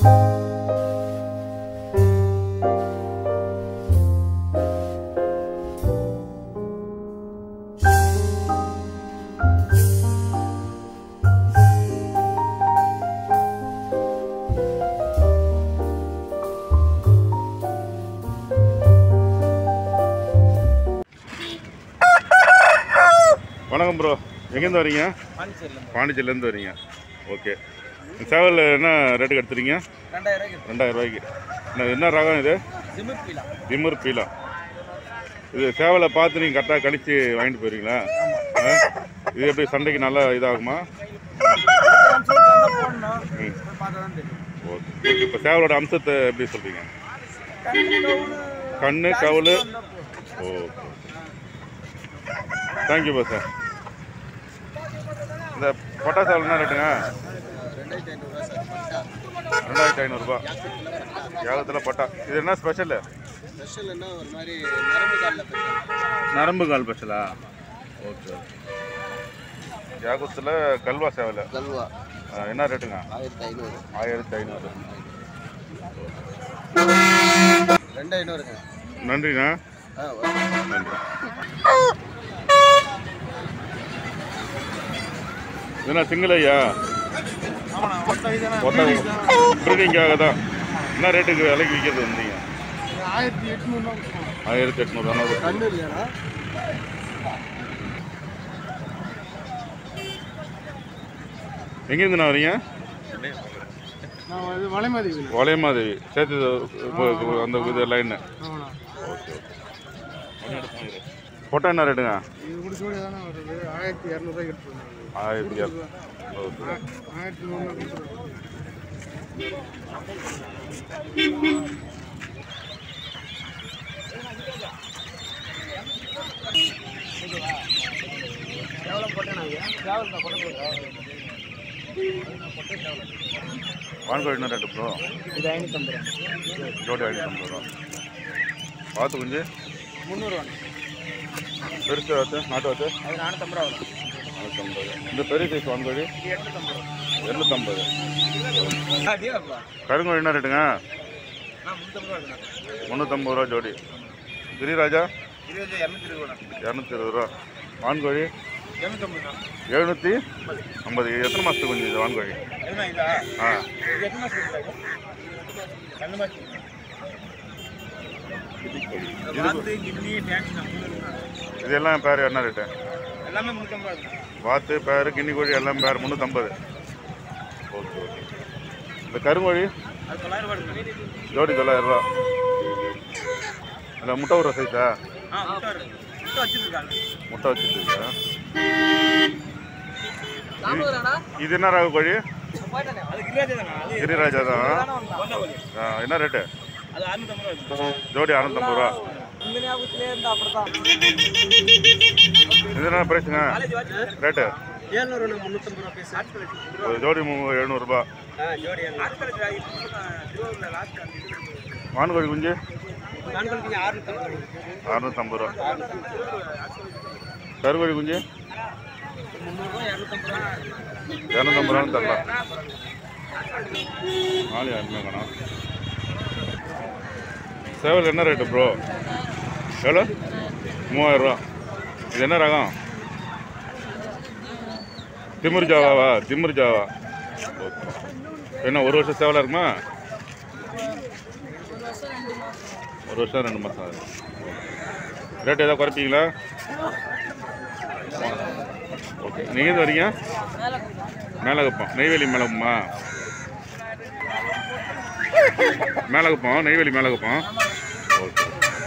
வணக்கம் ப்ரோ எங்கேருந்து வரீங்க பாண்டிச்சேரிலேருந்து வரீங்க ஓகே சேவல் என்ன ரேட்டுக்கு எடுத்துறீங்க ரெண்டாயிரம் ரூபாய்க்கு ரெண்டாயிரம் ரூபாய்க்கு என்ன என்ன ரகம் இது ஜிமிட் பீலா திமிர் பீலா இது சேவலை பார்த்து நீங்கள் கரெக்டாக கழிச்சு வாங்கிட்டு போயிருங்களா ஆ? இது எப்படி சண்டைக்கு நல்லா இதாகுமா போடணும் ம் பார்த்தா தான் தெரியும் ஓகே இப்போ சேவலோட அம்சத்தை எப்படி சொல்கிறீங்க கண்ணு கவுளு ஓகே தேங்க்யூ பா சார் இந்த பட்டா சேவல் என்ன ரேட்டுங்க ரெண்டாயிரத்தி ஐநூறுரூவா சார் ரெண்டாயிரத்தி ஐநூறுரூபா யாகத்தில் பட்டா இது என்ன ஸ்பெஷலு ஸ்பெஷல் என்ன ஒரு மாதிரி நரம்பு காலில் பெரிய நரம்பு கால் ஸ்பெஷலா ஓகே யாகத்தில் கல்வா சேவல் கல்வா ஆ, என்ன ரேட்டுங்க ஆயிரத்தி ஐநூறு ஆயிரத்தி ஐநூறு ரெண்டு ஐநூறுங்க நன்றிண்ணா ஆ ஓகே நன்றி இதுனா சிங்கிள் ஐயா ஒத்த ப்ரீடிங்காக தான் என்ன ரேட்டுக்கு விலைக்கு விற்கிறது வந்தீங்க ஆயிரத்தி எட்நூறுவா ஆயிரத்தி எட்நூறு கண்ணு இல்லையாடா எங்கேருந்து நான் வரீங்க நான் இது வளைமதிங்க வளையமாதேவி சேர்த்து இப்போ அந்த இது லைன்னு ஆமாண்ணா ஓகே ஓகே பொட்டை என்ன ரேட்டுங்க இது கூட ஜோடி தானே வருது ஆயிரத்தி இரநூறுவாய்க்கு எடுத்துருந்தாங்க ஆயிரத்தி இரநூறு ஓகே ஆயிரத்தி நூறுவா கொடுத்துருவாங்க எவ்வளோ போட்டேன் வான்கோழி என்ன ரேட்டு ப்ரோ இது ஐநூற்றம்பது ரூபா ஜோடி ஐநூற்றம்பது ரூபா வாத்து குஞ்சு முந்நூறுவா பெருசு வாத்து நாட்டு வாத்து அது நானூற்றம்பது ரூபா வரும் நானூற்றம்பது இந்த பெரிய சைஸ் வான்கோழி இது எட்நூற்றம்பது ரூபா எழுநூற்றம்பது அதேப்பா கருங்கோழி என்ன ரேட்டுங்க நான் முந்நூற்றம்பது ரூபா இருக்குண்ணா முந்நூற்றம்பது ரூபா ஜோடி கிரிராஜா இருபது இரநூத்தி இருபது ரூபா இரநூத்தி இருபது ரூபா வான்கோழி இரநூத்தம்பது ரூபா எழுநூற்றி ஐம்பது எத்தனை மாதத்துக்கு குஞ்சு இது வான்கோழி என்ன இதா ஆ இது எத்தனை மாதம் இருக்கு ரெண்டு மாதம் வாத்து கிண்ணி டேக்ஸ் இதெல்லாம் பேர் என்ன ரேட்டு எல்லாமே முந்நூற்றம்பது ரூபா இருக்குண்ணா வாத்து பேர் கிண்ணி கோழி எல்லாம் பேர் முந்நூற்றம்பது ஓகே ஓகே இந்த கருங்கோழி அது தொள்ளாயிரம் ரூபா இருக்குண்ணா ஜோடி தொள்ளாயிரம் ரூபா இல்லை முட்டை விடுற சைஸா ஆ முட்டை இருக்கு முட்டை வச்சுருக்காங்க முட்டை வச்சுருக்கீங்க இது என்ன ராகு கோழி அது கிரியாஜ் தானே அது கிரிராஜா தான் ஒன்றா கோழி ஆ, என்ன ரேட்டு அது அறுநூத்தம்பது ரூபா இருக்கு ஜோடி அறநூத்தம்பது ரூபா இந்த ஞாபகத்திலே இருந்தா அப்படிதான் இது என்ன ப்ரைஸுங்க காலேஜ் வாட்சி ரேட்டு ஏழ்நூறு முந்நூற்றம்பது ரூபா பீஸ் ஆர்ட்ஸ் காலேஜ் ஒரு ஜோடி மூ எழுநூறுபா ஆ ஜோடி ஆர்ட்ஸ் காலேஜ் திருவள்ளூர்ல லாஸ்ட் அந்த வான்கோழி குஞ்சு நான்கு ஆறுநூற்றம்பது அறுநூத்தம்பது ரூபா கருங்கோழி குஞ்சு முந்நூறுரூவா இரநூத்தம்பது ரூபா இரநூத்தம்பது ரூபான்னு தரலாம் ஆளு யாருமே வேணாம் சேவல் என்ன ரேட்டு ப்ரோ எவ்வளோ மூவாயிரம் ரூபா இது என்ன ரகம் திமிர் ஜாவாவா திமிர் ஜாவா ஓகே என்ன ஒரு வருஷம் சேவலாக இருக்குமா ஒரு வருஷம் ரெண்டு மாதம் ஆகுது ரேட் ஏதாவது குறைப்பீங்களா ஓகே நீங்கள் எது வரீங்க மேலகுப்பம் நெய்வேலி மேலகுப்பமா மேலகுப்பம் நெய்வேலி மேலகுப்பம் ஓகே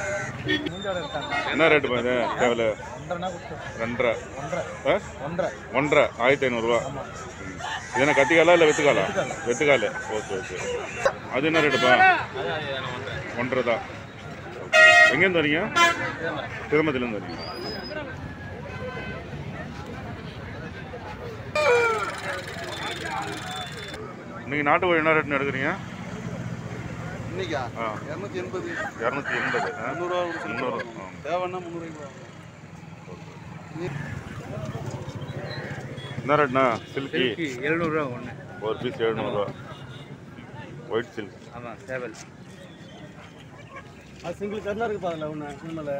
என்ன ரேட்டு இது சேவல் ஒன்றரை கொடுத்து ரெண்டரை ஒன்றரை ஆ? ஒன்றரை ஒன்றரை ஆயிரத்தி ஐநூறுரூவா இது என்ன கத்திக்காலா இல்லை வெத்துக்காலா வெத்துக்காலு ஓகே ஓகே அது என்ன ரேட்டுப்பா ஒன்றரை தான் எங்கேருந்து வரீங்க திருமத்திலேருந்து வரீங்க இன்னைக்கு நாட்டு கோழி என்ன ரேட்னு எடுக்கிறீங்க இன்னைக்கா ஆ இரநூத்தி எண்பது இரநூத்தி எண்பது ஆ? முந்நூறுரூவா முந்நூறு ஆ. தேவைன்னா முந்நூறுரூவா என்ன ரேட்ண்ணா சில்கி எழுநூறுவா ஒன்று ஒரு பீஸ் எழுநூறுவா ஒயிட் சில்க் ஆமாம் சேவல் அது சிங்கிள் கருணா இருக்கு பாருங்க ஒன்று உண்மையில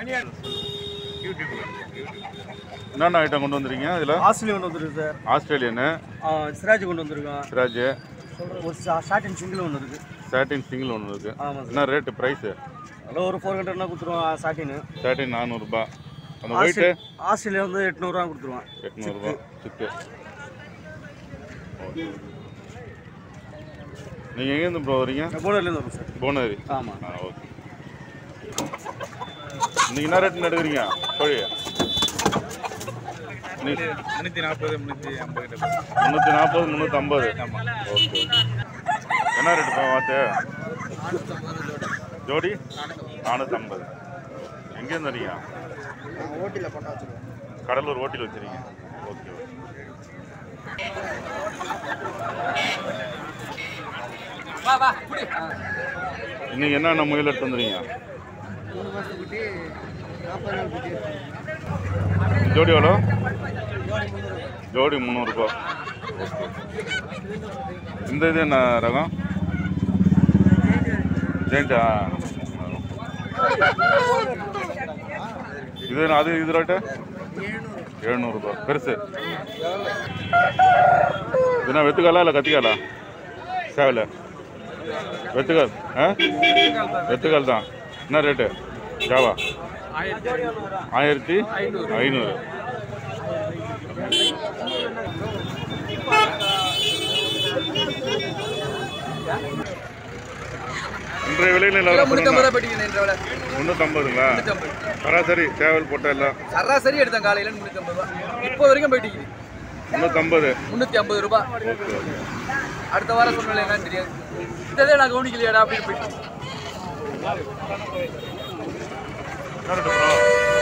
என்னென்ன ஐட்டம் கொண்டு வந்துருக்கீங்க இதில் ஆஸ்திரேலியா கொண்டு வந்துருக்கு சார் ஆஸ்திரேலியனு ஆ, சிராஜ் கொண்டு வந்திருக்கோம் சிராஜ் ஒரு ஷார்ட் அண்ட் சிங்கிள் ஒன்று இருக்கு சாட்டின் சிங்கிள் ஒன்று இருக்குது ஆமாம் சார் என்ன ரேட்டு ப்ரைஸு அதில் ஒரு ஃபோர் ஹண்ட்ரட்னா கொடுத்துருவோம் சாட்டின்னு சாட்டின் நானூறுரூபா அந்த ஒயிட்டு ஆஸ்திரேலியா வந்து எட்நூறுவா கொடுத்துருவோம் எட்நூறுபா சிக்கு நீங்கள் எங்கேருந்து ப்ரோ வரீங்க போனர்லேருந்து வரும் சார் போனரி ஆமாம் ஆ ஓகே இன்னைக்கு என்ன ரேட் எடுக்கிறீங்க கோழி இன்னைக்கு முந்நூற்றி நாற்பது முந்நூற்றி ஐம்பது முந்நூற்றி நாற்பது முந்நூற்றம்பது ஓகே என்ன ரேட்டுப்பா வாத்து ஜோடி நானூற்றம்பது எங்கேருந்து வரீங்க ஓட்டியில் பண்ண வச்சுருவோம் கடலூர் ஓட்டில் வச்சுருங்க ஓகே ஓகே இன்னைக்கு என்னென்ன முயல் எடுத்து வந்துறீங்க மூணு மாதத்துக்கு குட்டி நாற்பது நாள் குட்டி ஜோடி எவ்வளோ ஜோடி முந்நூறுரூபா இந்த இது என்ன ரகம் ஜெயிண்டா இது என்ன- அது இது ரேட்டு எழுநூறுபா பெருசு இதுனா வெத்துக்காலா இல்லை கத்திக்காலா சேவல வெத்துக்கால் ஆ வெத்துக்கால் தான் என்ன ரேட்டு ஜாவா ஆயிரத்தி ஐநூறு இன்றைய விலையில் இல்லை முன்னூத்தம்பது ரூபாய் படிக்கணும் என்ற விலை முந்நூற்றம்பதுங்களா முன்னூத்தம்பது சராசரி சேவல் போட்ட எல்லாம் சராசரி எடுத்தேன் காலையில முன்னூத்தம்பது ரூபாய் இப்போ வரைக்கும் போயிட்டு இருக்குது முந்நூற்றம்பது முன்னூத்தி ஐம்பது ரூபாய் ஓகே ஓகே அடுத்த வாரம் சொன்னால என்னன்னு தெரியாது இதே நான் கவனிக்கலையாடா அப்படின்னு போயிட்டு என்ன ரேட்டு ப்ரோ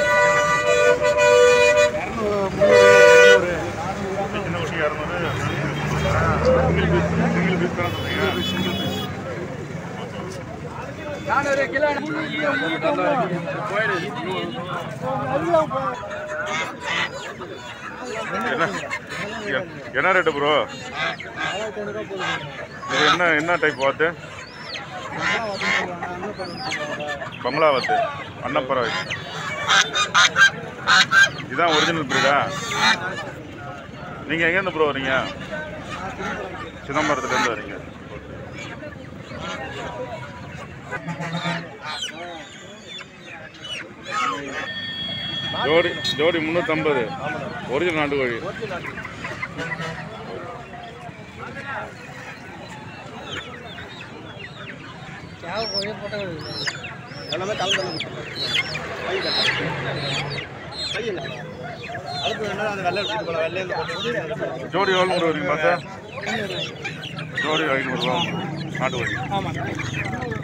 சின்ன குட்டி இரநூறு சிங்கிள் பீஸ் சிங்கிள் பீஸ் தானே சொல்றீங்க சிங்கிள் பீஸ் நான் ஒரு கிலோ என்ன எ- என்ன ரேட்டு ப்ரோ இது என்ன என்ன டைப் வாத்து பங்களா வாத்து அன்னப்பறவை இதான் ஒரிஜினல் பிரீடா நீங்கள் எங்கேருந்து ப்ரோ வரீங்க சிதம்பரத்துலேருந்து வரீங்க ஜோடி ஜோடி முந்நூற்றம்பது ஒரிஜினல் நாட்டுக்கோழி எல்லாமே கலந்து அதுக்கு என்ன அந்த வெள்ளை எடுத்துட்டு போகலாம் வெள்ளையில போட்டு ஜோடி எவ்வளோ வருவீங்க பார்த்தா ஜோடி ஐநூறுரூவா நாட்டுக்கோழி ஆமாம்